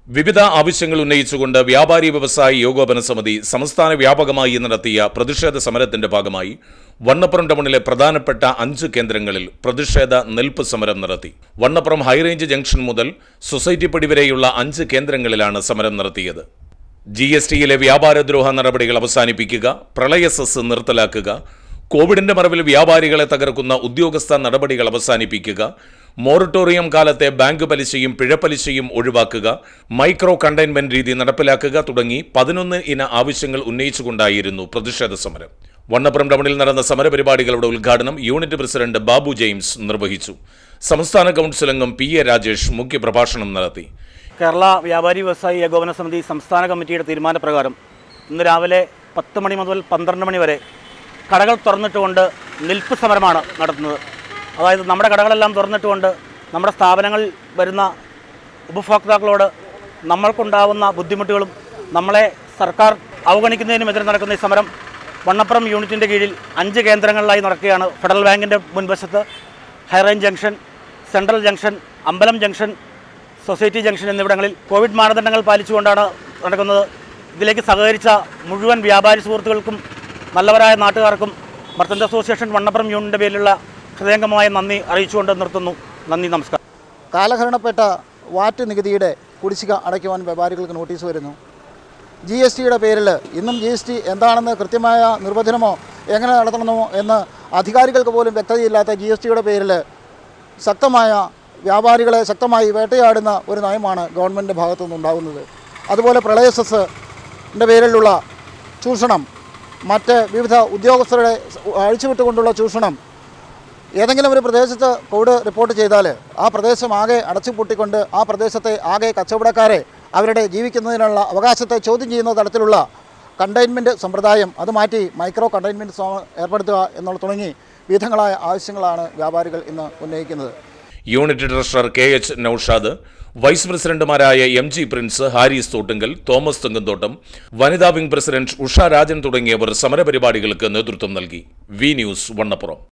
വിവിധ ആവശ്യങ്ങൾ ഉന്നയിച്ചുകൊണ്ട് വ്യാപാരി വ്യവസായി ഏകോപന സമിതി സംസ്ഥാന വ്യാപകമായി നടത്തിയ പ്രതിഷേധ സമരത്തിന്റെ ഭാഗമായി വണ്ണപ്പുറം ടൗണിലെ പ്രധാനപ്പെട്ട അഞ്ച് കേന്ദ്രങ്ങളിൽ പ്രതിഷേധ നെൽപ്പ് സമരം നടത്തി വണ്ണപ്പുറം ഹൈറേഞ്ച് ജംഗ്ഷൻ മുതൽ സൊസൈറ്റി പടി വരെയുള്ള അഞ്ച് കേന്ദ്രങ്ങളിലാണ് സമരം നടത്തിയത് ജി എസ് ടിയിലെ വ്യാപാരദ്രോഹ നടപടികൾ അവസാനിപ്പിക്കുക പ്രളയ സെസ് നിർത്തലാക്കുക കോവിഡിന്റെ മറവിൽ വ്യാപാരികളെ തകർക്കുന്ന ഉദ്യോഗസ്ഥ നടപടികൾ അവസാനിപ്പിക്കുക മൊറട്ടോറിയം കാലത്തെ ബാങ്ക് പലിശയും പിഴപ്പലിശയും ഒഴിവാക്കുക മൈക്രോ കണ്ടെയ്ൻമെന്റ് രീതി നടപ്പിലാക്കുക തുടങ്ങി പതിനൊന്ന് ഇന ആവശ്യങ്ങൾ ഉന്നയിച്ചുകൊണ്ടായിരുന്നു പ്രതിഷേധ സമരം വണ്ണപ്പുറം ടൗണിൽ നടന്ന സമരപരിപാടികളുടെ ഉദ്ഘാടനം യൂണിറ്റ് പ്രസിഡന്റ് ബാബു ജെയിംസ് നിർവഹിച്ചു സംസ്ഥാന കൗൺസിൽ അംഗം പി എ രാജേഷ് മുഖ്യപ്രഭാഷണം നടത്തി കേരള വ്യാപാരി വ്യവസായി ഏകോപന സമിതി സംസ്ഥാന കമ്മിറ്റിയുടെ തീരുമാനപ്രകാരം ഇന്ന് രാവിലെ പത്ത് മണി മുതൽ പന്ത്രണ്ട് മണി വരെ കടകൾ തുറന്നിട്ടുകൊണ്ട് നിൽപ്പ് സമരമാണ് നടത്തുന്നത് അതായത് നമ്മുടെ കടകളെല്ലാം തുറന്നിട്ടുകൊണ്ട് നമ്മുടെ സ്ഥാപനങ്ങളിൽ വരുന്ന ഉപഭോക്താക്കളോട് നമ്മൾക്കുണ്ടാവുന്ന ബുദ്ധിമുട്ടുകളും നമ്മളെ സർക്കാർ അവഗണിക്കുന്നതിനുമെതിരെ നടക്കുന്ന ഈ സമരം വണ്ണപ്പുറം യൂണിറ്റിൻ്റെ കീഴിൽ അഞ്ച് കേന്ദ്രങ്ങളിലായി നടക്കുകയാണ് ഫെഡറൽ ബാങ്കിൻ്റെ മുൻവശത്ത് ഹൈറേഞ്ച് ജംഗ്ഷൻ സെൻട്രൽ ജംഗ്ഷൻ അമ്പലം ജംഗ്ഷൻ സൊസൈറ്റി ജംഗ്ഷൻ എന്നിവിടങ്ങളിൽ കോവിഡ് മാനദണ്ഡങ്ങൾ പാലിച്ചുകൊണ്ടാണ് നടക്കുന്നത് ഇതിലേക്ക് സഹകരിച്ച മുഴുവൻ വ്യാപാരി സുഹൃത്തുക്കൾക്കും നല്ലവരായ നാട്ടുകാർക്കും മർത്തൻ്റ് അസോസിയേഷൻ വണ്ണപ്പുറം യൂണിറ്റിൻ്റെ പേരിലുള്ള ഹൃദയംഗമായ നന്ദി അറിയിച്ചുകൊണ്ട് നിർത്തുന്നു നന്ദി നമസ്കാരം കാലഹരണപ്പെട്ട വാറ്റ് നികുതിയുടെ കുടിശ്ശിക അടയ്ക്കുവാൻ വ്യാപാരികൾക്ക് നോട്ടീസ് വരുന്നു ജി എസ് ടിയുടെ പേരിൽ ഇന്നും ജി എസ് ടി എന്താണെന്ന് കൃത്യമായ നിർവചനമോ എങ്ങനെ നടത്തണമോ എന്ന് അധികാരികൾക്ക് പോലും വ്യക്തതയില്ലാത്ത ജി എസ് ടിയുടെ പേരിൽ ശക്തമായ വ്യാപാരികളെ ശക്തമായി വേട്ടയാടുന്ന ഒരു നയമാണ് ഗവൺമെൻറ്റിൻ്റെ ഭാഗത്തു നിന്നുണ്ടാകുന്നത് അതുപോലെ പ്രളയ സെസ്സിൻ്റെ പേരിലുള്ള ചൂഷണം മറ്റ് വിവിധ ഉദ്യോഗസ്ഥരുടെ അഴിച്ചുവിട്ടുകൊണ്ടുള്ള ചൂഷണം ഏതെങ്കിലും ഒരു പ്രദേശത്ത് കോവിഡ് റിപ്പോർട്ട് ചെയ്താൽ ആ പ്രദേശം ആകെ അടച്ചുപൂട്ടിക്കൊണ്ട് ആ പ്രദേശത്തെ ആകെ കച്ചവടക്കാരെ അവരുടെ ജീവിക്കുന്നതിനുള്ള അവകാശത്തെ ചോദ്യം ചെയ്യുന്ന തരത്തിലുള്ള കണ്ടെയ്ൻമെൻറ്റ് സമ്പ്രദായം അത് മാറ്റി മൈക്രോ കണ്ടെയ്ൻമെൻറ്റ് ഏർപ്പെടുത്തുക എന്നുള്ള തുടങ്ങി വിവിധങ്ങളായ ആവശ്യങ്ങളാണ് വ്യാപാരികൾ ഇന്ന് ഉന്നയിക്കുന്നത് unit treasurer K H Naushad vice പ്രസിഡന്റുമാരായ എം ജി പ്രിൻസ് ഹാരിസ് തോട്ടുങ്കൽ തോമസ് തെങ്ങന്തോട്ടം വനിതാ വിംഗ് പ്രസിഡന്റ് ഉഷ രാജൻ തുടങ്ങിയവർ സമരപരിപാടികൾക്ക് നേതൃത്വം നൽകി വി ന്യൂസ് വണ്ണപ്പുറം